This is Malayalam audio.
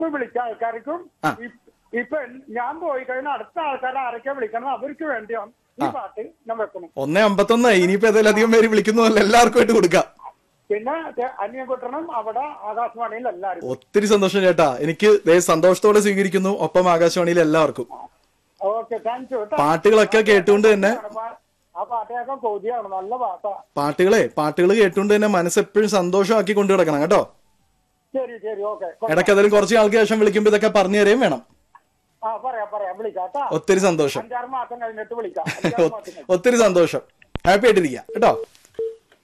ഇപ്പൊ വിളിച്ച ആൾക്കാർക്കും ആ. ഇ- ഇപ്പൊ ഞാൻ പോയി കഴിഞ്ഞാൽ അടുത്ത ആൾക്കാർ ആരൊക്കെ വിളിക്കണം അവർക്ക് വേണ്ടിയാണ് ഈ പാട്ട് ഞാൻ വെക്കണം ഒന്നേ അമ്പത്തൊന്നായി ഇനിയിപ്പോ ഏതായാലും അധികം പേര് വിളിക്കുന്നതല്ല എല്ലാവർക്കും ആയിട്ട് കൊടുക്കാം പിന്നെ അന്യകുട്ടണം അവിടെ ആകാശവാണിയിൽ എല്ലാവരും ഒത്തിരി സന്തോഷം ചേട്ടാ എനിക്ക് ദേ സന്തോഷത്തോടെ സ്വീകരിക്കുന്നു ഒപ്പം ആകാശവാണിയിൽ എല്ലാവർക്കും ഓക്കെ താങ്ക് യു പാട്ടുകളൊക്കെ കേട്ടുകൊണ്ട് തന്നെ ആ പാട്ട് കേൾക്കാൻ കൊതിയാണ് നല്ല പാട്ടാ പാട്ടുകളെ പാട്ടുകൾ കേട്ടുകൊണ്ട് തന്നെ മനസ്സെപ്പോഴും സന്തോഷമാക്കി കൊണ്ടു കിടക്കണം കേട്ടോ ശരി ശരി ഓക്കെ ഇടയ്ക്ക് അതിലും കുറച്ച് നാൾക്ക് ശേഷം വിളിക്കുമ്പോൾ ഇതൊക്കെ പറഞ്ഞു തരുകയും വേണം ആ പറയാം പറയാം വിളിക്കാം കേട്ടാ ഒത്തിരി സന്തോഷം അഞ്ചാറ് മാസം കഴിഞ്ഞിട്ട് വിളിക്കാം അഞ്ചാറ് മാസം കഴിഞ്ഞ്. ഒത്തിരി സന്തോഷം ഹാപ്പി ആയിട്ടിരിക്കുക കേട്ടോ